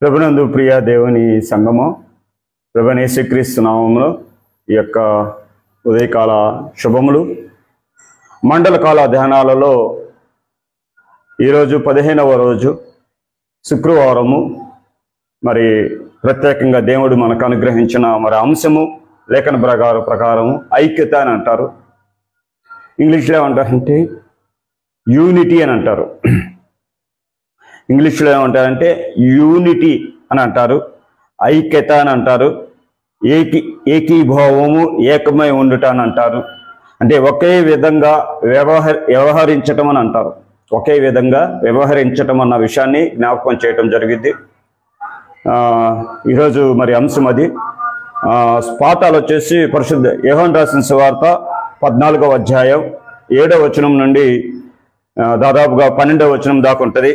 ప్రభునందు ప్రియ దేవుని సంగమం ప్రభుని శ్రీక్రీస్తు నామములో ఈ యొక్క ఉదయకాల శుభములు మండల కాల ధ్యానాలలో ఈరోజు పదిహేనవ రోజు శుక్రవారము మరి ప్రత్యేకంగా దేవుడు మనకు అనుగ్రహించిన మరి అంశము లేఖన ప్రకారం ప్రకారము ఐక్యత అని అంటారు ఇంగ్లీష్లో ఏమంటారంటే యూనిటీ అని అంటారు ఇంగ్లీష్లో ఏమంటారంటే యూనిటీ అని అంటారు ఐక్యత అని అంటారు ఏకి ఏకీభావము ఏకమై ఉండుట అని అంటారు అంటే ఒకే విధంగా వ్యవహ వ్యవహరించటం అని అంటారు ఒకే విధంగా వ్యవహరించటం అన్న విషయాన్ని జ్ఞాపకం చేయటం జరిగింది ఆ, ఈరోజు మరి అంశం అది ఆ, పాఠాలు వచ్చేసి పరిశుద్ధ యోహన్ రాసిన సువార్త పద్నాలుగవ అధ్యాయం ఏడవ వచనం నుండి ఆ, దాదాపుగా పన్నెండవ వచనం దాకా ఉంటుంది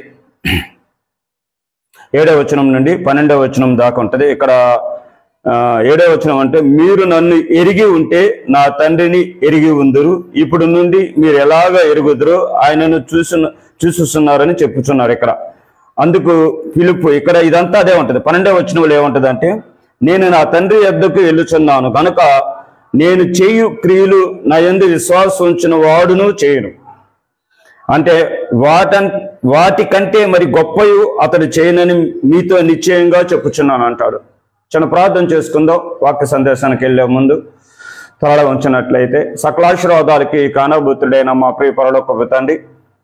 ఏడవ వచనం నుండి పన్నెండవ వచనం దాకా ఉంటుంది ఇక్కడ ఆ, ఏడవ వచనం అంటే మీరు నన్ను ఎరిగి ఉంటే నా తండ్రిని ఎరిగి ఉందరు ఇప్పుడు నుండి మీరు ఎలాగ ఎరుగుదురు ఆయనను చూసు చూస్తున్నారని చెప్పుచున్నారు ఇక్కడ అందుకు పిలుపు ఇక్కడ ఇదంతా అదే ఉంటుంది పన్నెండవ వచనంలో ఏముంటుంది అంటే నేను నా తండ్రి యొద్దకు వెళ్ళుచున్నాను కనుక నేను చేయు క్రియలు నా యందు విశ్వాసం ఉంచిన వాడును చేయను అంటే వాటన్ వాటి కంటే మరి గొప్పయు అతడు చేయనని మీతో నిశ్చయంగా చెప్పుచున్నాను అంటాడు చిన్న ప్రార్థన చేసుకుందాం వాక్య సందేశానికి వెళ్ళే ముందు త్వరగా ఉంచినట్లయితే సకలాశీర్వాదాలకి కానభూతుడైన మా ప్రియ పరలోకపు తండ్రి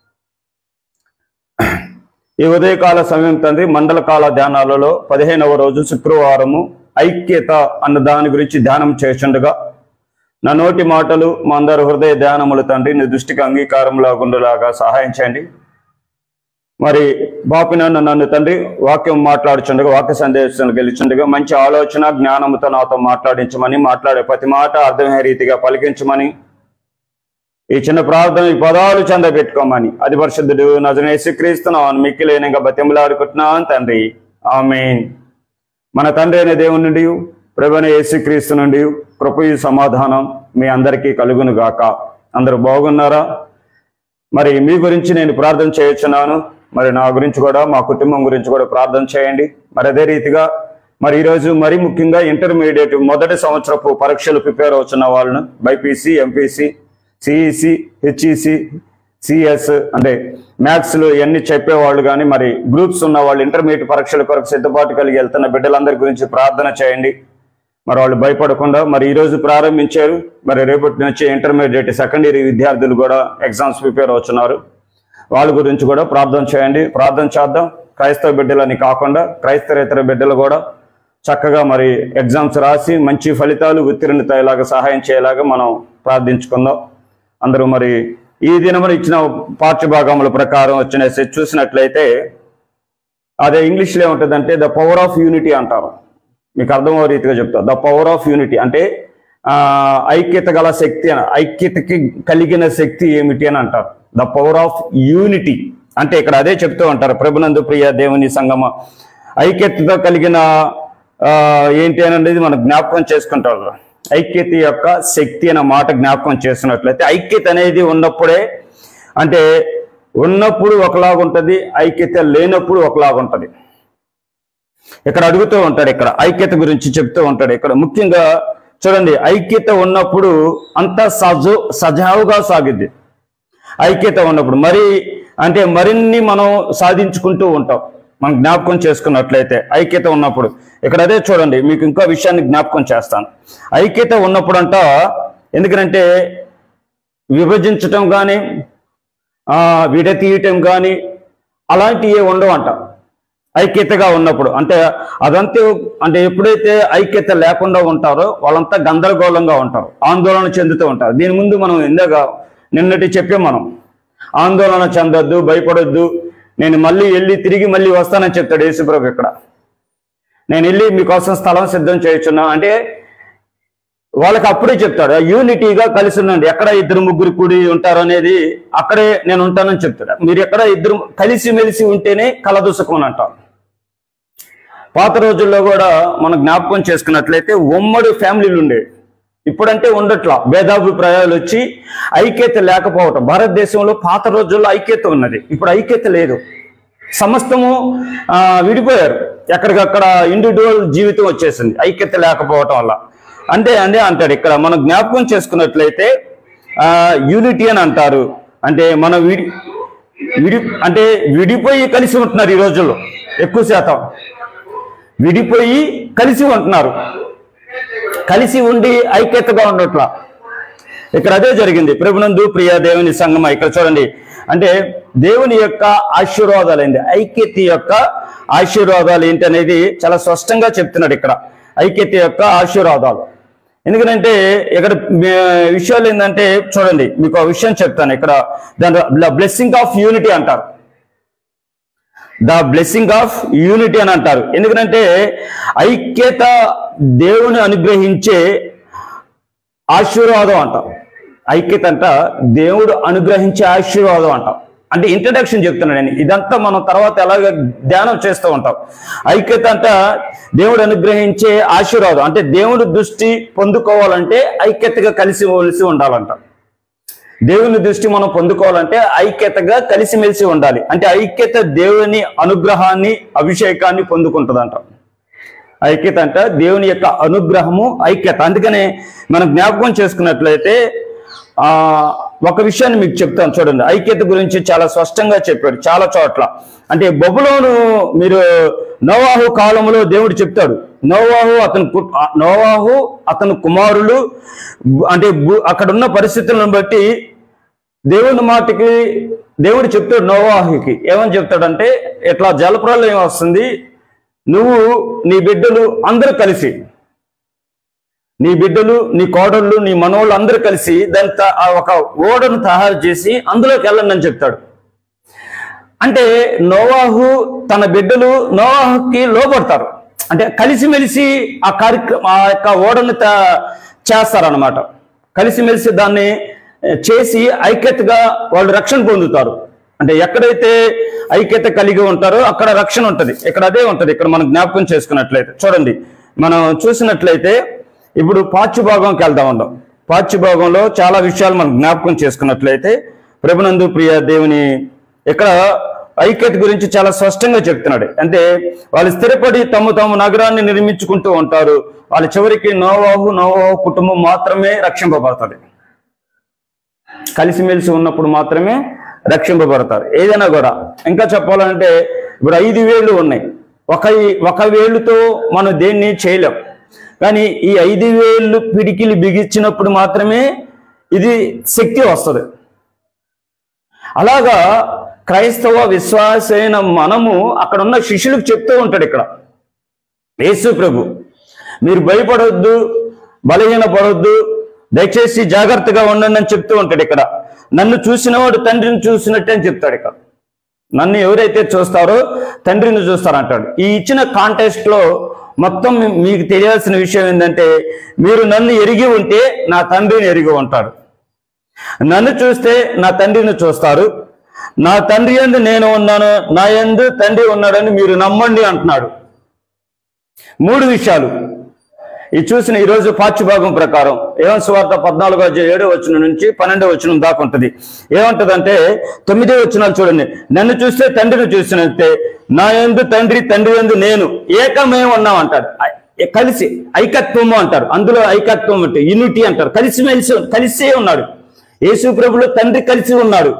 ఈ ఉదయకాల సమయం తండ్రి మండల కాల ధ్యానాలలో పదిహేనవ రోజు శుక్రవారము ఐక్యత అన్న దాని గురించి ధ్యానం చేస్తుండగా నా నోటి మాటలు మా అందరి హృదయ ధ్యానములు తండ్రి నీ దృష్టికి అంగీకారంలో గుండులాగా సహాయం చేయండి మరి బాపినన్ను నన్ను తండ్రి వాక్యం మాట్లాడుచుండగా వాక్య సందేశాలు గెలిచుండగా మంచి ఆలోచన జ్ఞానముతో నాతో మాట్లాడించమని మాట్లాడే ప్రతి మాట అర్థమయ్యే రీతిగా పలికించమని ఈ చిన్న ప్రార్థన ఈ పదాలు చంద పెట్టుకోమని అది పరిశుద్ధుడు నజనేసి క్రీస్తున్నాను మిక్కిలేనిగా బతిమలాడుకుంటున్నాను తండ్రి ఆమెన్ మన తండ్రి అయిన దేవుని నుండి ప్రభుని యేసుక్రీస్తు నుండి కృపయు సమాధానం మీ అందరికీ కలుగును గాక అందరూ బాగున్నారా మరి మీ గురించి నేను ప్రార్థన చేయొచ్చున్నాను మరి నా గురించి కూడా మా కుటుంబం గురించి కూడా ప్రార్థన చేయండి మరి అదే రీతిగా మరి ఈరోజు మరి ముఖ్యంగా ఇంటర్మీడియట్ మొదటి సంవత్సరపు పరీక్షలు ప్రిపేర్ అవుతున్న వాళ్ళను BiPC MPC CEC HEC CS అంటే మ్యాథ్స్లో ఇవన్నీ చెప్పేవాళ్ళు కానీ మరి గ్రూప్స్ ఉన్న వాళ్ళు ఇంటర్మీడియట్ పరీక్షల కొరకు సిద్ధపాటు కలిగి వెళ్తున్న బిడ్డలందరి గురించి ప్రార్థన చేయండి మరి వాళ్ళు భయపడకుండా మరి ఈ రోజు ప్రారంభించారు మరి రేపటి నుంచి ఇంటర్మీడియట్ సెకండ్ ఇయర్ విద్యార్థులు కూడా ఎగ్జామ్స్ ప్రిపేర్ అవుతున్నారు వాళ్ళ గురించి కూడా ప్రార్థన చేయండి ప్రార్థన చేద్దాం క్రైస్తవ బిడ్డలని కాకుండా క్రైస్తవేతర బిడ్డలు కూడా చక్కగా మరి ఎగ్జామ్స్ రాసి మంచి ఫలితాలు ఉత్తీర్ణత అయ్యేలాగా సహాయం చేయలాగా మనం ప్రార్థించుకుందాం అందరూ మరి ఈ దినమున ఇచ్చిన పాఠ్యభాగముల ప్రకారం వచ్చిన సెట్ చూసినట్లయితే అదే ఇంగ్లీష్లో ఏముంటుందంటే ద పవర్ ఆఫ్ యూనిటీ అంటారు మీకు అర్థమయ్యే రీతిగా చెప్తా ద పవర్ ఆఫ్ యూనిటీ అంటే ఆ, ఐక్యత గల శక్తి అని ఐక్యతకి కలిగిన శక్తి ఏమిటి అని అంటారు ద పవర్ ఆఫ్ యూనిటీ అంటే ఇక్కడ అదే చెప్తూ ఉంటారు ప్రభునందు ప్రియ దేవుని సంగమ ఐక్యతతో కలిగిన ఆ, ఏంటి అని అనేది మనం జ్ఞాపకం చేసుకుంటారు ఐక్యత యొక్క శక్తి అనే మాట జ్ఞాపకం చేస్తున్నట్లయితే ఐక్యత అనేది ఉన్నప్పుడే అంటే ఉన్నప్పుడు ఒకలాగా ఉంటుంది ఐక్యత లేనప్పుడు ఒకలాగా ఉంటుంది ఇక్కడ అడుగుతూ ఉంటాడు ఇక్కడ ఐక్యత గురించి చెప్తూ ఉంటాడు ఇక్కడ ముఖ్యంగా చూడండి ఐక్యత ఉన్నప్పుడు అంత సజు సజావుగా సాగిద్ది ఐక్యత ఉన్నప్పుడు మరి అంటే మరిన్ని మనం సాధించుకుంటూ ఉంటాం మనం జ్ఞాపకం చేసుకున్నట్లయితే ఐక్యత ఉన్నప్పుడు ఇక్కడ అదే చూడండి మీకు ఇంకో విషయాన్ని జ్ఞాపకం చేస్తాను ఐక్యత ఉన్నప్పుడు అంట ఎందుకంటే విభజించటం కానీ విడతీయటం కానీ అలాంటివి ఉండవు అంట ఐక్యతగా ఉన్నప్పుడు అంటే అదంతా అంటే ఎప్పుడైతే ఐక్యత లేకుండా ఉంటారో వాళ్ళంతా గందరగోళంగా ఉంటారు ఆందోళన చెందుతూ ఉంటారు దీని ముందు మనం ఇందాక నిన్నటి చెప్పాం మనం ఆందోళన చెందొద్దు భయపడొద్దు నేను మళ్ళీ వెళ్ళి తిరిగి మళ్ళీ వస్తానని చెప్తాడు యేసుప్రభు ఇక్కడ నేను వెళ్ళి మీకోసం స్థలం సిద్ధం చేయొచ్చున్నా అంటే వాళ్ళకి అప్పుడే చెప్తాడు యూనిటీగా కలిసి ఉండండి ఎక్కడ ఇద్దరు ముగ్గురు కూడి ఉంటారు అనేది అక్కడే నేను ఉంటానని చెప్తాడు మీరు ఎక్కడ ఇద్దరు కలిసి మెలిసి ఉంటేనే కలదుసుకం అని అంటారు పాత రోజుల్లో కూడా మనం జ్ఞాపకం చేసుకున్నట్లయితే ఉమ్మడి ఫ్యామిలీలు ఉండేవి ఇప్పుడంటే ఉండట్లా భేదాభిప్రాయాలు వచ్చి ఐక్యత లేకపోవటం భారతదేశంలో పాత రోజుల్లో ఐక్యత ఉన్నది ఇప్పుడు ఐక్యత లేదు సమస్తము ఆ, విడిపోయారు ఎక్కడికక్కడ ఇండివిజువల్ జీవితం వచ్చేసింది ఐక్యత లేకపోవటం వల్ల అంటే అదే అంటాడు ఇక్కడ మనం జ్ఞాపకం చేసుకున్నట్లయితే యూనిటీ అని అంటారు అంటే మన విడి విడి అంటే విడిపోయి కలిసి ఉంటున్నారు ఈ రోజుల్లో ఎక్కువ శాతం విడిపోయి కలిసి ఉంటున్నారు కలిసి ఉండి ఐక్యతగా ఉండట్లా ఇక్కడ అదే జరిగింది ప్రభునందు ప్రియ దేవుని సంగమ ఇక్కడ చూడండి అంటే దేవుని యొక్క ఆశీర్వాదాలు ఏంటి ఐక్యత యొక్క ఆశీర్వాదాలు ఏంటి అనేది చాలా స్పష్టంగా చెప్తున్నాడు ఇక్కడ ఐక్యత యొక్క ఆశీర్వాదాలు ఎందుకంటే ఇక్కడ మే- విషయాలు ఏంటంటే చూడండి మీకు ఒక విషయం చెప్తాను ఇక్కడ దాని బ్లెస్సింగ్ ఆఫ్ యూనిటీ అంటారు ద బ్లెస్సింగ్ ఆఫ్ యూనిటీ అని అంటారు ఎందుకంటే ఐక్యత దేవుని అనుగ్రహించే ఆశీర్వాదం అంటాం ఐక్యత అంట దేవుడు అనుగ్రహించే ఆశీర్వాదం అంటాం అంటే ఇంట్రడక్షన్ చెప్తున్నాడు నేను ఇదంతా మనం తర్వాత ఎలాగ ధ్యానం చేస్తూ ఉంటాం ఐక్యత అంట దేవుడు అనుగ్రహించే ఆశీర్వాదం అంటే దేవుడి దృష్టి పొందుకోవాలంటే ఐక్యతగా కలిసి కలిసి ఉండాలంట దేవుని దృష్టి మనం పొందుకోవాలంటే ఐక్యతగా కలిసిమెలిసి ఉండాలి అంటే ఐక్యత దేవుని అనుగ్రహాన్ని అభిషేకాన్ని పొందుకుంటుందంట ఐక్యత అంట దేవుని యొక్క అనుగ్రహము ఐక్యత అందుకనే మనం జ్ఞాపకం చేసుకున్నట్లయితే ఆ ఒక విషయాన్ని మీకు చెప్తాను చూడండి ఐక్యత గురించి చాలా స్పష్టంగా చెప్పాడు చాలా చోట్ల అంటే బొబులోను మీరు నోవాహు కాలంలో దేవుడు చెప్తాడు నోవాహు అతని కు- ఆ నోవాహు అతని కుమారులు బు- అంటే బు- అక్కడ ఉన్న పరిస్థితులను బట్టి దేవుని మాటకి దేవుడు చెప్తాడు నోవాహుకి ఏమని చెప్తాడంటే ఇట్లా జలప్రలయం వస్తుంది నువ్వు నీ బిడ్డలు అందరూ కలిసి నీ బిడ్డలు నీ కోడళ్ళు నీ మనోళ్ళు అందరూ కలిసి దాని త- ఆ ఒక ఓడను తయారు చేసి అందులోకి వెళ్ళండి అని చెప్తాడు అంటే నోవాహు తన బిడ్డలు నోవాహుకి లోపడతారు అంటే కలిసిమెలిసి ఆ కార్యక్రమం ఆ యొక్క ఓడను త- చేస్తారన్నమాట కలిసిమెలిసి దాన్ని ఏ, చేసి ఐక్యతగా వాళ్ళు రక్షణ పొందుతారు అంటే ఎక్కడైతే ఐక్యత కలిగి ఉంటారో అక్కడ రక్షణ ఉంటది ఇక్కడ అదే ఉంటది ఇక్కడ మనం జ్ఞాపకం చేసుకున్నట్లయితే చూడండి మనం చూసినట్లయితే ఇప్పుడు పాచ్య భాగంకి వెళ్తా ఉన్నాం పాచ్య భాగంలో చాలా విషయాలు మనం జ్ఞాపకం చేసుకున్నట్లయితే ప్రభునందు ప్రియ దేవుని ఇక్కడ ఐక్యత గురించి చాలా స్పష్టంగా చెప్తున్నాడు అంటే వాళ్ళు స్థిరపడి తమ తమ నగరాన్ని నిర్మించుకుంటూ ఉంటారు వాళ్ళ చివరికి నోవాహు నోవాహు కుటుంబం మాత్రమే రక్షింపబడుతుంది కలిసిమెలిసి ఉన్నప్పుడు మాత్రమే రక్షింపబడతారు ఏదైనా కూడా ఇంకా చెప్పాలంటే ఇప్పుడు ఐదు వేళ్ళు ఉన్నాయి ఒక ఒక వేలుతో మనం దేన్ని చేయలేం కానీ ఈ ఐదు వేళ్ళు పిడికిలి బిగించినప్పుడు మాత్రమే ఇది శక్తి వస్తుంది అలాగా క్రైస్తవ విశ్వాసైన మనము అక్కడ ఉన్న శిష్యులకు చెప్తూ ఉంటాడు ఇక్కడ యేసు ప్రభు మీరు భయపడొద్దు బలహీన పడొద్దు దయచేసి జాగ్రత్తగా ఉండండి అని చెప్తూ ఉంటాడు ఇక్కడ నన్ను చూసినవాడు తండ్రిని చూసినట్టే అని చెప్తాడు ఇక్కడ నన్ను ఎవరైతే చూస్తారో తండ్రిని చూస్తారంటాడు ఈ ఇచ్చిన కాంటెస్ట్ లో మొత్తం మీ- మీకు తెలియాల్సిన విషయం ఏంటంటే మీరు నన్ను ఎరిగి ఉంటే నా తండ్రిని ఎరిగి ఉంటాడు నన్ను చూస్తే నా తండ్రిని చూస్తారు నా తండ్రి ఎందు నేను ఉన్నాను నా ఎందు తండ్రి ఉన్నాడని మీరు నమ్మండి అంటున్నాడు మూడు విషయాలు ఇది చూసిన ఈ రోజు పాఠ్యభాగం ప్రకారం ఏమో సువార్త పద్నాలుగో అధ్యాయం ఏడో వచ్చిన నుంచి పన్నెండో వచ్చిన దాకా ఉంటుంది ఏమంటదంటే తొమ్మిదో వచ్చినాలు చూడండి నన్ను చూస్తే తండ్రిని చూసినట్టే నా ఎందు తండ్రి తండ్రి ఎందు నేను ఏకమే ఉన్నాం అంటారు ఐ- కలిసి ఐకత్వము అంటారు అందులో ఐకత్వం అంటే యూనిటీ అంటారు కలిసి మెలిసి కలిసే ఉన్నాడు యేసు ప్రభులో తండ్రి కలిసి ఉన్నాడు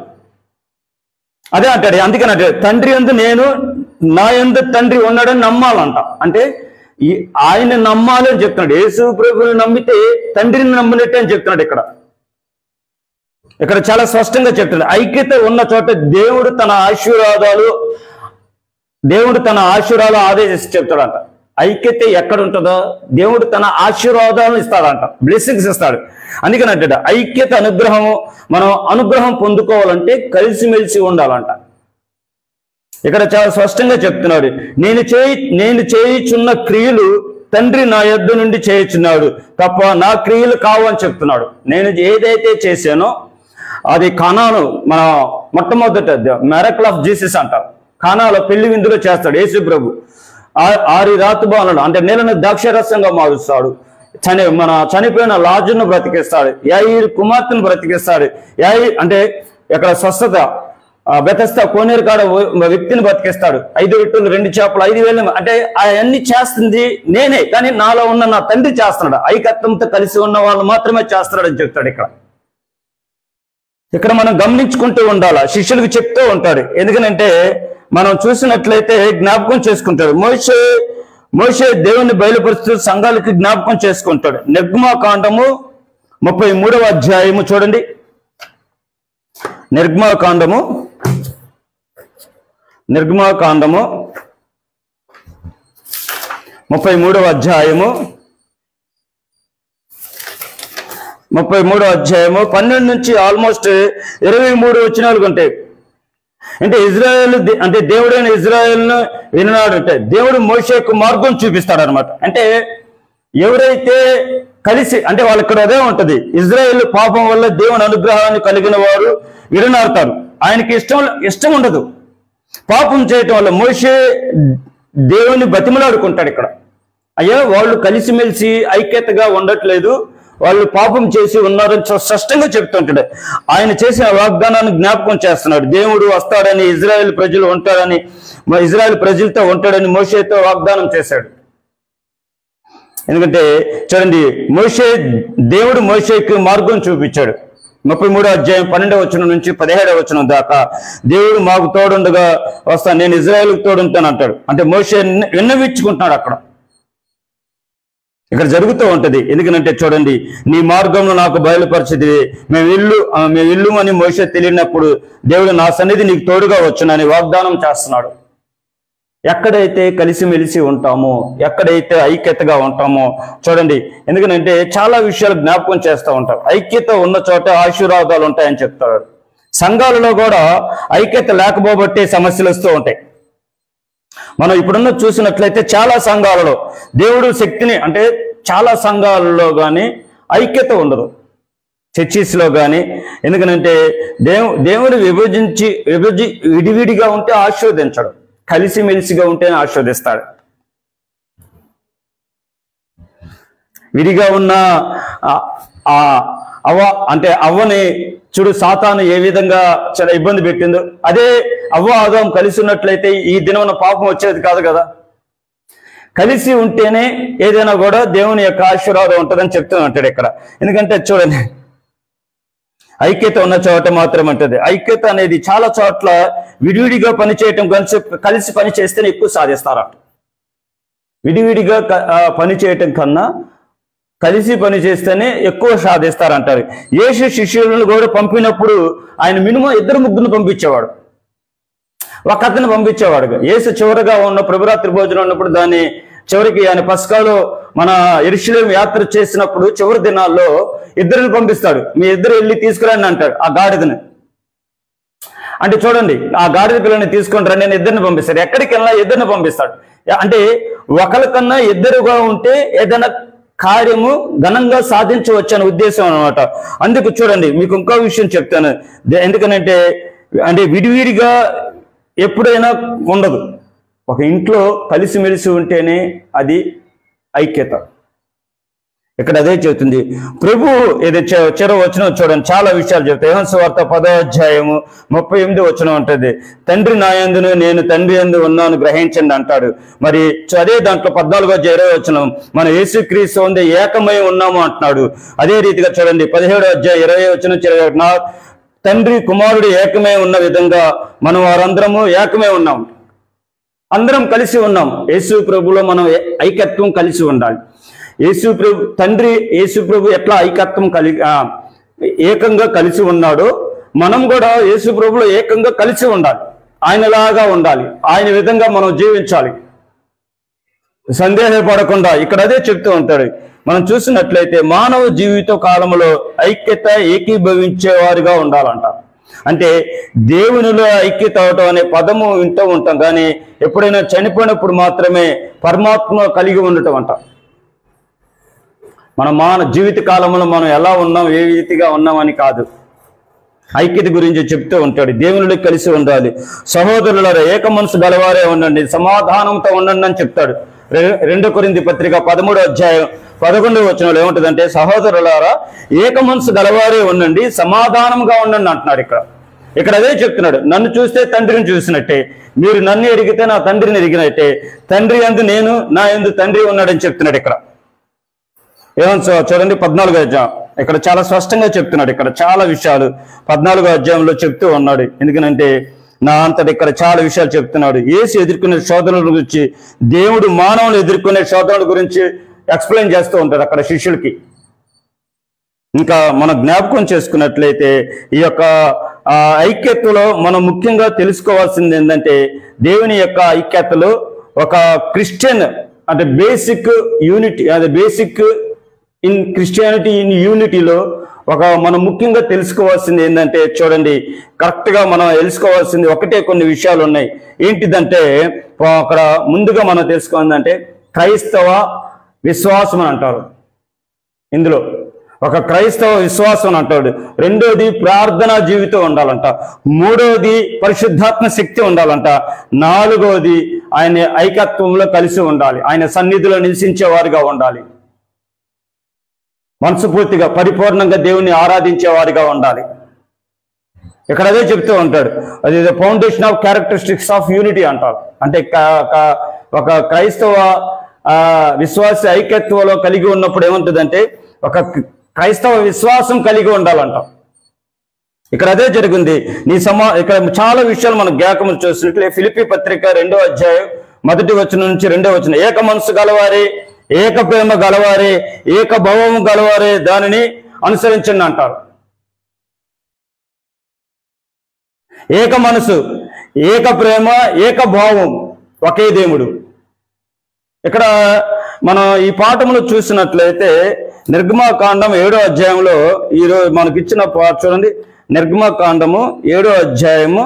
అదే అంటాడు అందుకని అంటే తండ్రి ఎందు నేను నా ఎందు తండ్రి ఉన్నాడని నమ్మాలంట అంటే ఈ ఆయన నమ్మాలి అని చెప్తున్నాడు యేసు ప్రభుని నమ్మితే తండ్రిని నమ్మినట్టే అని చెప్తున్నాడు ఇక్కడ ఇక్కడ చాలా స్పష్టంగా చెప్తున్నాడు ఐక్యత ఉన్న చోట దేవుడు తన ఆశీర్వాదాలు దేవుడు తన ఆశీర్వాదాలు ఆదేశించి చెప్తాడంట ఐక్యత ఎక్కడ ఉంటుందో దేవుడు తన ఆశీర్వాదాలను ఇస్తాడంట బ్లెస్సింగ్స్ ఇస్తాడు అందుకని అంటాడు ఐక్యత అనుగ్రహం మనం అనుగ్రహం పొందుకోవాలంటే కలిసిమెలిసి ఉండాలంట ఇక్కడ చాలా స్పష్టంగా చెప్తున్నాడు నేను చేయి నేను చేయుచున్న క్రియలు తండ్రి నా యొద్ద నుండి చేయుచున్నాడు తప్ప నా క్రియలు కావు అని చెప్తున్నాడు నేను ఏదైతే చేశానో అది కానాను మన మొట్టమొదట మెరకల్ ఆఫ్ జీసస్ అంటారు కానాలో పెళ్లి విందులో చేస్తాడు యేసు ప్రభు ఆ- ఆరి రాతుబాలను అంటే నీళ్ళని ద్రాక్షరసంగా మారుస్తాడు చని మన చనిపోయిన లాజును బ్రతికిస్తాడు యాయి కుమార్తెను బ్రతికిస్తాడు యాయి అంటే ఇక్కడ స్వస్థత ఆ బెతస్తా కోనేరు కాడ ఓ- వ్యక్తిని బతికిస్తాడు ఐదు రొట్టెలు రెండు చేపలు ఐదు వేలు అంటే అవన్నీ చేస్తుంది నేనే కానీ నాలో ఉన్న నా తండ్రి చేస్తున్నాడు ఐకత్వంతో కలిసి ఉన్న వాళ్ళు మాత్రమే చేస్తున్నాడు అని చెప్తాడు ఇక్కడ ఇక్కడ మనం గమనించుకుంటూ ఉండాలి శిష్యులకు చెప్తూ ఉంటాడు ఎందుకనంటే మనం చూసినట్లయితే జ్ఞాపకం చేసుకుంటాడు మోషే మోషే దేవుని బయలుపరుస్తూ సంఘాలకు జ్ఞాపకం చేసుకుంటాడు నిర్గమాకాండము ముప్పై మూడవ అధ్యాయము చూడండి నిర్గమాకాండము నిర్గమాకాండము ముప్పై మూడవ అధ్యాయము ముప్పై మూడో అధ్యాయము పన్నెండు నుంచి ఆల్మోస్ట్ ఇరవై మూడు వచనాలు ఉంటాయి అంటే ఇజ్రాయెల్ దే- అంటే దేవుడైన ఇజ్రాయెల్ను విన్నాడు అంటే దేవుడు మోషేకు మార్గం చూపిస్తాడు అనమాట అంటే ఎవరైతే కలిసి అంటే వాళ్ళకి ఇక్కడ అదే ఉంటది ఇజ్రాయెల్ పాపం వల్ల దేవుని అనుగ్రహాన్ని కలిగిన వారు విడనాడతారు ఆయనకి ఇష్టం ఇష్టం ఉండదు పాపం చేయటం వల్ల మోషే దేవుని బతిమలాడుకుంటాడు ఇక్కడ అయ్యా వాళ్ళు కలిసిమెలిసి ఐక్యతగా ఉండట్లేదు వాళ్ళు పాపం చేసి ఉన్నారని చ- స్పష్టంగా చెప్తుంటాడు ఆయన చేసిన వాగ్దానాన్ని జ్ఞాపకం చేస్తున్నాడు దేవుడు వస్తాడని ఇజ్రాయెల్ ప్రజలు ఉంటాడని మా ఇజ్రాయెల్ ప్రజలతో ఉంటాడని మోషేతో వాగ్దానం చేశాడు ఎందుకంటే చూడండి మోషే దేవుడు మోషేకి మార్గం చూపించాడు ముప్పై మూడో అధ్యాయం పన్నెండవ వచనం నుంచి పదిహేడవ వచనం దాకా దేవుడు మాకు తోడుండగా వస్తాను నేను ఇజ్రాయెల్కి తోడుంటాను అంటాడు అంటే మోషే విన్న- విన్నవించుకుంటున్నాడు అక్కడ ఇక్కడ జరుగుతూ ఉంటది ఎందుకంటే చూడండి నీ మార్గంలో నాకు బయలుపరిచేది మేము ఇల్లు ఆ, మేము ఇల్లు అని మోసే తెలియనప్పుడు దేవుడు నా సన్నిధి నీకు తోడుగా వచ్చునని వాగ్దానం చేస్తున్నాడు ఎక్కడైతే కలిసిమెలిసి ఉంటామో ఎక్కడైతే ఐక్యతగా ఉంటామో చూడండి ఎందుకంటే చాలా విషయాలు జ్ఞాపకం చేస్తూ ఉంటాం ఐక్యత ఉన్న చోట ఆశీర్వాదాలు ఉంటాయని చెప్తాడు సంఘాలలో కూడా ఐక్యత లేకపోబట్టే సమస్యలు వస్తూ ఉంటాయి మనం ఇప్పుడున్న చూసినట్లయితే చాలా సంఘాలలో దేవుడు శక్తిని అంటే చాలా సంఘాలలో కానీ ఐక్యత ఉండదు చర్చిస్ లో కానీ ఎందుకనంటే దేవు దేవుని విభజించి విభజి విడివిడిగా ఉంటే ఆశీర్వదించడు కలిసిమెలిసిగా ఉంటేనే ఆశీర్వదిస్తాడు విడిగా ఉన్న ఆ- ఆ అవ్వ అంటే అవ్వని చూడు సాతాను ఏ విధంగా చాలా ఇబ్బంది పెట్టిందో అదే అవ్వ ఆదాం కలిసి ఉన్నట్లయితే ఈ దినం పాపం వచ్చేది కాదు కదా కలిసి ఉంటేనే ఏదైనా కూడా దేవుని యొక్క ఆశీర్వాదం ఉంటుందని చెప్తూ ఉంటాడు ఇక్కడ ఎందుకంటే చూడండి ఐక్యత ఉన్న చోట మాత్రం ఉంటుంది ఐక్యత అనేది చాలా చోట్ల విడివిడిగా పనిచేయటం కలిసి కలిసి పని చేస్తేనే ఎక్కువ సాధిస్తారట విడివిడిగా క- ఆ, పని చేయటం కన్నా కలిసి పని చేస్తేనే ఎక్కువ సాధిస్తారంటారు యేసు శిష్యులను కూడా పంపినప్పుడు ఆయన మినిమం ఇద్దరు ముగ్గురు పంపించేవాడు ఒక అతను పంపించేవాడు యేసు చివరిగా ఉన్న ప్రభురాత్రి భోజనం ఉన్నప్పుడు దాన్ని చివరికి ఆయన పస్కాలో మన ఎరుషులేం యాత్ర చేసినప్పుడు చివరి దినాల్లో ఇద్దరిని పంపిస్తాడు మీ ఇద్దరు వెళ్ళి తీసుకురండి అంటాడు ఆ గాడిదని అంటే చూడండి ఆ గాడిద పిల్లని తీసుకొని రండి నేను ఇద్దరిని పంపిస్తాడు ఎక్కడికి వెళ్ళినా ఇద్దరిని పంపిస్తాడు అంటే ఒకరికన్నా ఇద్దరుగా ఉంటే ఏదైనా కార్యము ఘనంగా సాధించవచ్చు అనే ఉద్దేశం అనమాట అందుకు చూడండి మీకు ఇంకో విషయం చెప్తాను దే- ఎందుకనంటే అంటే విడివిడిగా ఎప్పుడైనా ఉండదు ఒక ఇంట్లో కలిసిమెలిసి ఉంటేనే అది ఐక్యత ఇక్కడ అదే చెబుతుంది ప్రభు ఏదో చెర వచ్చిన చూడండి చాలా విషయాలు చెప్తాయి యోహాను వార్త పదో అధ్యాయము ముప్పై ఎనిమిది వచ్చిన ఉంటుంది తండ్రి నాయందును నేను తండ్రి ఎందు ఉన్నాను గ్రహించండి అంటాడు మరి అదే దాంట్లో పద్నాలుగో ఇరవై వచ్చిన మన యేసుక్రీస్తు ఉంది ఏకమై ఉన్నాము అంటున్నాడు అదే రీతిగా చూడండి పదిహేడో అధ్యాయం ఇరవై వచ్చిన ఇరవై ఒకటి, నా తండ్రి కుమారుడు ఏకమై ఉన్న విధంగా మనం వారందరము ఏకమై ఉన్నాం అందరం కలిసి ఉన్నాం యేసు ప్రభులో మనం ఏ- ఐకత్వం కలిసి ఉండాలి యేసు ప్రభు తండ్రి యేసు ప్రభు ఎట్లా ఐకత్వం కలిగి ఆ, ఏకంగా కలిసి ఉన్నాడో మనం కూడా యేసు ప్రభులో ఏకంగా కలిసి ఉండాలి ఆయనలాగా ఉండాలి ఆయన విధంగా మనం జీవించాలి సందేహపడకుండా ఇక్కడ అదే చెప్తూ ఉంటాడు మనం చూసినట్లయితే మానవ జీవిత కాలంలో ఐక్యత ఏకీభవించేవారుగా ఉండాలంట అంటే దేవునిలో ఐక్యత అవటం అనే పదము వింటూ ఉంటాం కానీ ఎప్పుడైనా చనిపోయినప్పుడు మాత్రమే పరమాత్మ కలిగి ఉండటం అంట మన మాన జీవిత కాలంలో మనం ఎలా ఉన్నాం ఏ రీతిగా ఉన్నామని కాదు ఐక్యత గురించి చెప్తూ ఉంటాడు దేవునిలో కలిసి ఉండాలి సహోదరుల ఏక మనసు గలవారే ఉండండి సమాధానంతో ఉండండి అని చెప్తాడు రె- రెండో కొరింది పత్రిక పదమూడో అధ్యాయం పదకొండవ వచనంలో ఏముంటుందంటే సహోదరులారా ఏక మనసు గలవారే ఉండండి సమాధానంగా ఉండండి అంటున్నాడు ఇక్కడ ఇక్కడ అదే చెప్తున్నాడు నన్ను చూస్తే తండ్రిని చూసినట్టే మీరు నన్ను ఎరిగితే నా తండ్రిని ఎరిగినట్టే తండ్రి ఎందు నేను నా ఎందు తండ్రి ఉన్నాడని చెప్తున్నాడు ఇక్కడ ఏమని చూ- చూడండి పద్నాలుగో అధ్యాయం ఇక్కడ చాలా స్పష్టంగా చెప్తున్నాడు ఇక్కడ చాలా విషయాలు పద్నాలుగో అధ్యాయంలో చెప్తూ ఉన్నాడు ఎందుకనంటే నా అంతటి ఇక్కడ చాలా విషయాలు చెప్తున్నాడు ఏసు ఎదుర్కొనే శోధనల గురించి దేవుడు మానవులు ఎదుర్కొనే శోధనల గురించి ఎక్స్ప్లెయిన్ చేస్తూ ఉంటాడు అక్కడ శిష్యులకి ఇంకా మనం జ్ఞాపకం చేసుకున్నట్లయితే ఈ యొక్క ఆ, ఐక్యతలో మనం ముఖ్యంగా తెలుసుకోవాల్సింది ఏంటంటే దేవుని యొక్క ఐక్యతలో ఒక క్రిస్టియన్ అంటే బేసిక్ యూనిటీ అదే బేసిక్ ఇన్ క్రిస్టియానిటీ ఇన్ యూనిటీలో ఒక మనం ముఖ్యంగా తెలుసుకోవాల్సింది ఏంటంటే చూడండి కరెక్ట్ గా మనం తెలుసుకోవాల్సింది ఒకటే కొన్ని విషయాలు ఉన్నాయి ఏంటిదంటే అక్కడ ముందుగా మనం తెలుసుకోవాలంటే క్రైస్తవ విశ్వాసం అని అంటారు ఇందులో ఒక క్రైస్తవ విశ్వాసం అని అంటాడు రెండోది ప్రార్థనా జీవితం ఉండాలంట మూడోది పరిశుద్ధాత్మ శక్తి ఉండాలంట నాలుగోది ఆయన ఐకత్వంలో కలిసి ఉండాలి ఆయన సన్నిధిలో నివసించే వారిగా ఉండాలి మనసుపూర్తిగా పరిపూర్ణంగా దేవుణ్ణి ఆరాధించే వారిగా ఉండాలి ఇక్కడ అదే చెప్తూ ఉంటాడు అది foundation of characteristics of unity అంటారు అంటే క- క- ఒక క్రైస్తవ ఆ, విశ్వాస ఐక్యత్వంలో కలిగి ఉన్నప్పుడు ఏముంటుందంటే ఒక క్రైస్తవ విశ్వాసం కలిగి ఉండాలంట ఇక్కడ అదే జరిగింది నీ సమా ఇక్కడ చాలా విషయాలు మనం జ్ఞాపకం చూసినట్లే ఫిలిపి పత్రిక రెండో అధ్యాయం మొదటి వచనం నుంచి రెండో వచనం ఏక మనసు గలవారే ఏక ప్రేమ గలవారే ఏక భవము గలవారే దానిని అనుసరించండి అంటారు ఏక మనసు ఏక ప్రేమ ఏక భావం ఒకే దేవుడు ఇక్కడ మనం ఈ పాఠములు చూసినట్లయితే నిర్గమాకాండం ఏడో అధ్యాయంలో ఈరోజు మనకిచ్చిన పాట చూడండి నిర్గమాకాండము ఏడో అధ్యాయము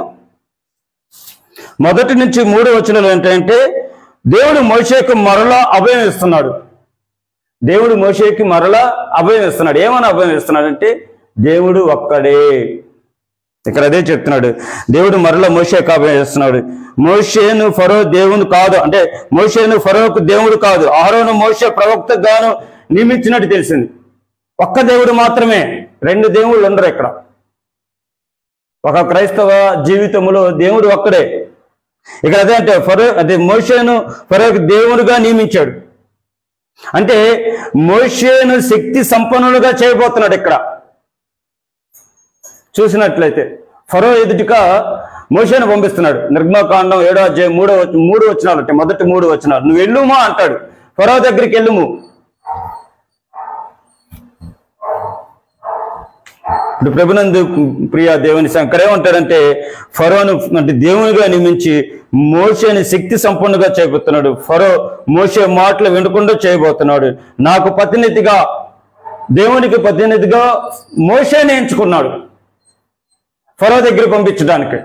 మొదటి నుంచి మూడు వచనాలు ఏంటంటే దేవుడు మోషేకు మరలా అభయం ఇస్తున్నాడు దేవుడు మోషేకి మరలా అభయం ఇస్తున్నాడు ఏమని అభయం ఇస్తున్నాడంటే దేవుడు ఒక్కడే ఇక్కడ అదే చెప్తున్నాడు దేవుడు మరలా మోషేకు అభయం ఇస్తున్నాడు మోషేను ఫరో దేవుని కాదు అంటే మోషేను ఫరోకు దేవుడు కాదు ఆరోను మోషే ప్రవక్త గాను నియమించినట్టు తెలిసింది ఒక్క దేవుడు మాత్రమే రెండు దేవుళ్ళు ఉండరు ఇక్కడ ఒక క్రైస్తవ జీవితంలో దేవుడు ఒక్కడే ఇక్కడ అదే అంటే ఫరో అదే మోషేను ఫరోకు దేవుడుగా నియమించాడు అంటే మోషేను శక్తి సంపన్నులుగా చేయబోతున్నాడు ఇక్కడ చూసినట్లయితే ఫరో ఎదుటిగా మోషేను పంపిస్తున్నాడు నిర్గమకాండం ఏడో అధ్యాయం మూడో వచ- మూడు వచ్చినాలు అంటే మొదటి మూడు వచ్చినాలు నువ్వు వెళ్ళుమా అంటాడు ఫరో దగ్గరికి వెళ్ళుము ఇప్పుడు ప్రభునందు ప్రియ దేవుని సం- ఇక్కడ ఏమంటాడంటే ఫరోను అంటే దేవునిగా నియమించి మోషేని శక్తి సంపన్నుగా చేయబోతున్నాడు ఫరో మోషే మాటలు వినకుండా చేయబోతున్నాడు నాకు ప్రతినిధిగా దేవునికి ప్రతినిధిగా మోషేని ఎంచుకున్నాడు ఫరో దగ్గర పంపించడానికి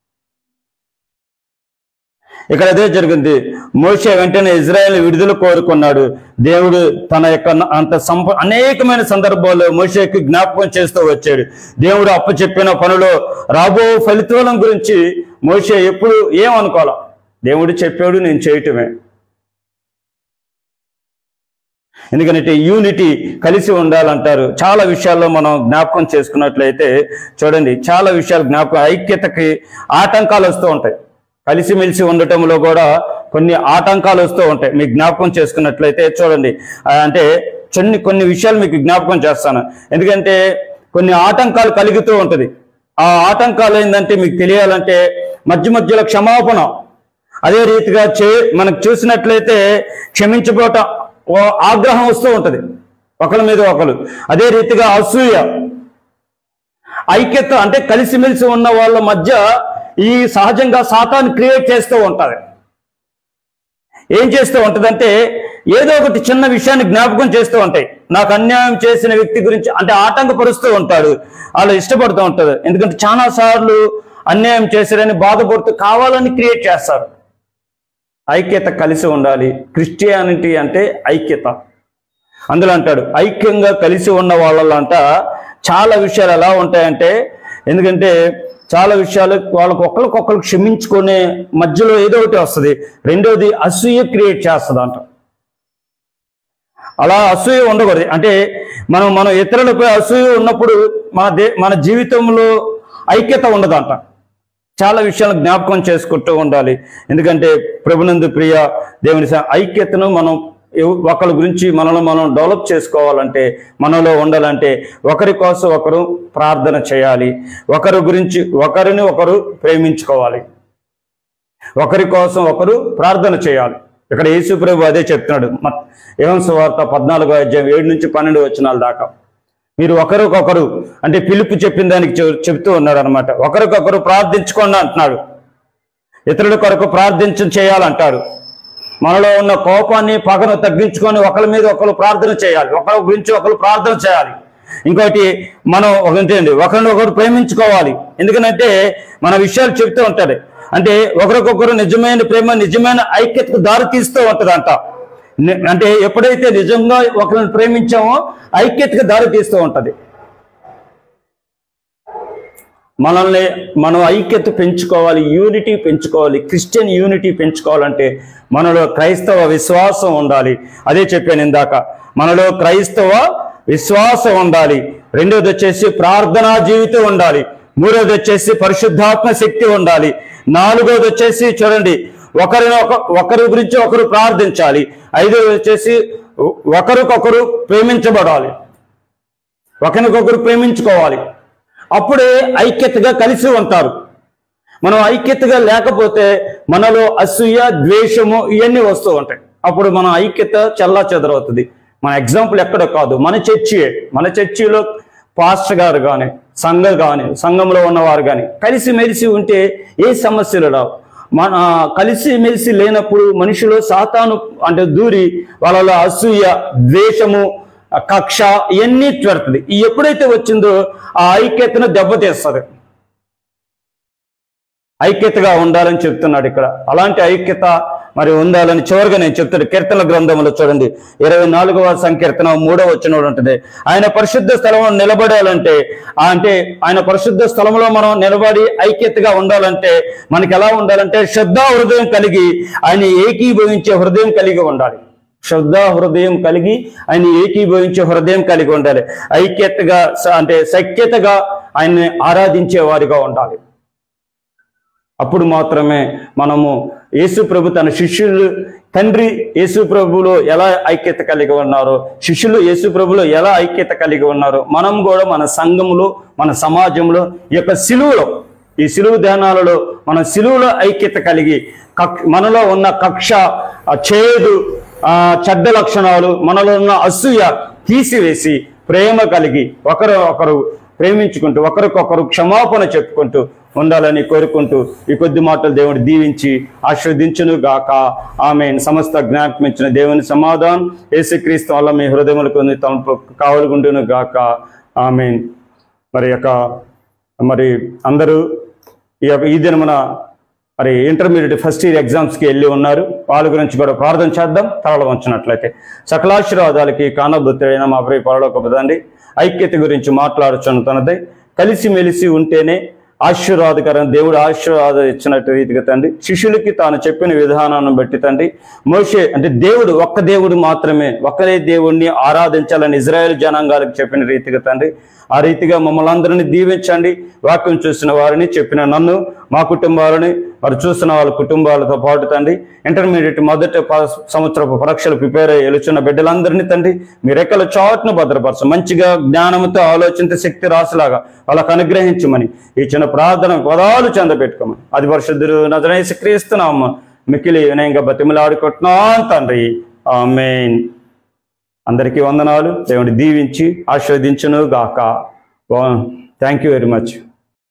ఇక్కడ అదే జరిగింది మోషే వెంటనే ఇజ్రాయెల్ విడుదల కోరుకున్నాడు దేవుడు తన యొక్క న- అంత సంప అనేకమైన సందర్భాల్లో మోషేకి జ్ఞాపకం చేస్తూ వచ్చాడు దేవుడు అప్పచెప్పిన పనిలో రాబో ఫలితాల గురించి మోషే ఎప్పుడు ఏమనుకోవాలా దేవుడు చెప్పాడు నేను చేయటమే ఎందుకంటే యూనిటీ కలిసి ఉండాలంటారు చాలా విషయాల్లో మనం జ్ఞాపకం చేసుకున్నట్లయితే చూడండి చాలా విషయాలు జ్ఞాపకం ఐక్యతకి ఆటంకాలు వస్తూ ఉంటాయి కలిసిమెలిసి ఉండటంలో కూడా కొన్ని ఆటంకాలు వస్తూ ఉంటాయి మీకు జ్ఞాపకం చేసుకున్నట్లయితే చూడండి ఆ, అంటే కొన్ని కొన్ని విషయాలు మీకు జ్ఞాపకం చేస్తాను ఎందుకంటే కొన్ని ఆటంకాలు కలుగుతూ ఉంటది ఆ ఆటంకాలు ఏంటంటే మీకు తెలియాలంటే మధ్య మధ్యలో క్షమాపణ అదే రీతిగా చే మనకు చూసినట్లయితే క్షమించబోట ఓ ఆగ్రహం వస్తూ ఉంటది ఒకరి మీద ఒకరు అదే రీతిగా అసూయ ఐక్యత అంటే కలిసిమెలిసి ఉన్న వాళ్ళ మధ్య ఈ సహజంగా సాతాన్ని క్రియేట్ చేస్తూ ఉంటది ఏం చేస్తూ ఉంటదంటే ఏదో ఒకటి చిన్న విషయాన్ని జ్ఞాపకం చేస్తూ ఉంటాయి నాకు అన్యాయం చేసిన వ్యక్తి గురించి అంటే ఆటంకపరుస్తూ ఉంటాడు వాళ్ళు ఇష్టపడుతూ ఉంటారు ఎందుకంటే చాలా సార్లు అన్యాయం చేశారని బాధపడుతూ కావాలని క్రియేట్ చేస్తారు ఐక్యత కలిసి ఉండాలి క్రిస్టియానిటీ అంటే ఐక్యత అందులో అంటాడు ఐక్యంగా కలిసి ఉన్న వాళ్ళలో అంట చాలా విషయాలు ఎలా ఉంటాయంటే ఎందుకంటే చాలా విషయాలు వాళ్ళకి ఒకరికొకరు క్షమించుకునే మధ్యలో ఏదో ఒకటి వస్తుంది రెండోది అసూయ క్రియేట్ చేస్తుంది అంట అలా అసూయ ఉండకూడదు అంటే మనం మనం ఇతరులపై అసూయ ఉన్నప్పుడు మన దే మన జీవితంలో ఐక్యత ఉండదంట చాలా విషయాలు జ్ఞాపకం చేసుకుంటూ ఉండాలి ఎందుకంటే ప్రభునందు ప్రియ దేవుని స- ఐక్యతను మనం ఎవ- ఒకరి గురించి మనలో మనం డెవలప్ చేసుకోవాలంటే మనలో ఉండాలంటే ఒకరి కోసం ఒకరు ప్రార్థన చేయాలి ఒకరి గురించి ఒకరిని ఒకరు ప్రేమించుకోవాలి ఒకరి కోసం ఒకరు ప్రార్థన చేయాలి ఇక్కడ యేసు ప్రభు అదే చెప్తున్నాడు ఏం సువార్త పద్నాలుగో అధ్యాయం ఏడు నుంచి పన్నెండు వచనాల దాకా మీరు ఒకరికొకరు అంటే పిలుపు చెప్పిన దానికి చె- చెప్తూ ఉన్నాడు అనమాట ఒకరికొకరు ప్రార్థించుకోండి అంటున్నాడు ఇతరుల కొరకు ప్రార్థించ చేయాలంటాడు మనలో ఉన్న కోపాన్ని పగను తగ్గించుకొని ఒకరి మీద ఒకరు ప్రార్థన చేయాలి ఒకరి గురించి ఒకరు ప్రార్థన చేయాలి ఇంకోటి మనం ఒక ఏంటండి ఒకరినొకరు ప్రేమించుకోవాలి ఎందుకంటే మన విషయాలు చెప్తూ ఉంటాడు అంటే ఒకరికొకరు నిజమైన ప్రేమ నిజమైన ఐక్యతకు దారి తీస్తూ ఉంటదంట ని- అంటే ఎప్పుడైతే నిజంగా ఒకరిని ప్రేమించామో ఐక్యతకు దారి తీస్తూ ఉంటది మనల్ని మనం ఐక్యత పెంచుకోవాలి యూనిటీ పెంచుకోవాలి క్రిస్టియన్ యూనిటీ పెంచుకోవాలంటే మనలో క్రైస్తవ విశ్వాసం ఉండాలి అదే చెప్పాను ఇందాక మనలో క్రైస్తవ విశ్వాసం ఉండాలి రెండోది వచ్చేసి ప్రార్థనా జీవితం ఉండాలి మూడోది వచ్చేసి పరిశుద్ధాత్మ శక్తి ఉండాలి నాలుగోది వచ్చేసి చూడండి ఒకరిని ఒక ఒకరి గురించి ఒకరు ప్రార్థించాలి ఐదోది వచ్చేసి ఒకరికొకరు ప్రేమించబడాలి ఒకరికొకరు ప్రేమించుకోవాలి అప్పుడే ఐక్యతగా కలిసి ఉంటారు మనం ఐక్యతగా లేకపోతే మనలో అసూయ ద్వేషము ఇవన్నీ వస్తూ ఉంటాయి అప్పుడు మన ఐక్యత చల్లా చెదరవుతుంది మన ఎగ్జాంపుల్ ఎక్కడ కాదు మన చర్చియే మన చర్చిలో పాస్టర్ గారు కానీ సంఘ కానీ సంఘంలో ఉన్నవారు కానీ కలిసి మెలిసి ఉంటే ఏ సమస్యలు రావు మన కలిసి మెలిసి లేనప్పుడు మనిషిలో సాతాను అంటే దూరి వాళ్ళలో అసూయ ద్వేషము ఆ కక్ష ఇవన్నీ పెడుతుంది ఈ ఎప్పుడైతే వచ్చిందో ఆ ఐక్యతను దెబ్బతీస్తుంది ఐక్యతగా ఉండాలని చెప్తున్నాడు ఇక్కడ అలాంటి ఐక్యత మరి ఉండాలని చివరిగా నేను చెప్తాడు కీర్తన గ్రంథంలో చూడండి ఇరవై నాలుగవ సంకీర్తన మూడవ వచ్చిన ఉంటుంది ఆయన పరిశుద్ధ స్థలంలో నిలబడాలంటే ఆ అంటే ఆయన పరిశుద్ధ స్థలంలో మనం నిలబడి ఐక్యతగా ఉండాలంటే మనకి ఎలా ఉండాలంటే శ్రద్ధా హృదయం కలిగి ఆయన ఏకీభవించే హృదయం కలిగి ఉండాలి శ్రద్ధ హృదయం కలిగి ఆయన ఏకీభవించే హృదయం కలిగి ఉండాలి ఐక్యతగా స- అంటే సఖ్యతగా ఆయన్ని ఆరాధించే వారిగా ఉండాలి అప్పుడు మాత్రమే మనము యేసు ప్రభు తన శిష్యులు తండ్రి యేసు ప్రభులో ఎలా ఐక్యత కలిగి ఉన్నారో శిష్యులు యేసు ప్రభులో ఎలా ఐక్యత కలిగి ఉన్నారో మనం కూడా మన సంఘములో మన సమాజంలో ఈ యొక్క సిలువలో ఈ సిలువు ధ్యానాలలో మన సిలువలో ఐక్యత కలిగి కక్- మనలో ఉన్న కక్ష ఆ చేదు ఆ చెడ్డ లక్షణాలు మనలో ఉన్న అసూయ తీసివేసి ప్రేమ కలిగి ఒకరు ఒకరు ప్రేమించుకుంటూ ఒకరికొకరు క్షమాపణ చెప్పుకుంటూ ఉండాలని కోరుకుంటూ ఈ కొద్ది మాటలు దేవుడు దీవించి ఆస్వాదించును గాక ఆమె సమస్త జ్ఞాపమించిన దేవుని సమాధానం యేసుక్రీస్తు వల్ల మీ హృదయములకు తమ కావలుగుండును గాక ఆమె మరి యొక్క మరి అందరూ ఈ యొక్క ఈ దినమున మరి ఇంటర్మీడియట్ ఫస్ట్ ఇయర్ ఎగ్జామ్స్కి వెళ్ళి ఉన్నారు వాళ్ళ గురించి కూడా ప్రార్థన చేద్దాం తరల వంచినట్లయితే సకలాశీర్వాదాలకి కానబుద్ధుడైన మా ప్రియ పరలోక తండ్రి ఐక్యత గురించి మాట్లాడుచున్నది కలిసిమెలిసి ఉంటేనే ఆశీర్వాదకరం దేవుడు ఆశీర్వాదం ఇచ్చినట్టు రీతిగా తండ్రి శిష్యులకి తాను చెప్పిన విధానాన్ని బట్టి తండ్రి మోషే అంటే దేవుడు ఒక్క దేవుడు మాత్రమే ఒక్కరే దేవుణ్ణి ఆరాధించాలని ఇజ్రాయెల్ జనాంగాలకు చెప్పిన రీతిగా తండ్రి ఆ రీతిగా మమ్మల్ని అందరినీ దీవించండి వాక్యం చూసిన వారిని చెప్పిన నన్ను మా కుటుంబాలని వారు చూస్తున్న వాళ్ళ కుటుంబాలతో పాటు తండ్రి ఇంటర్మీడియట్ మొదటి ప- సంవత్సరపు పరీక్షలు ప్రిపేర్ అయ్యి వెలుచున్న బిడ్డలందరినీ తండ్రి మీ రెక్కల చాటును భద్రపరచు మంచిగా జ్ఞానంతో ఆలోచించే శక్తి రాసులాగా వాళ్ళకు అనుగ్రహించమని ఈ చిన్న ప్రార్థన పదాలు చెందబెట్టుకోమని అది పరిశుద్ధుడు నజరేసి క్రీస్తున్నాము మిక్కిలి వినయంగా బతిమలాడుకుంటున్నాను తండ్రి ఆమెన్ అందరికీ వందనాలు దేవుని దీవించి ఆస్వాదించును గాక థ్యాంక్ యూ వెరీ మచ్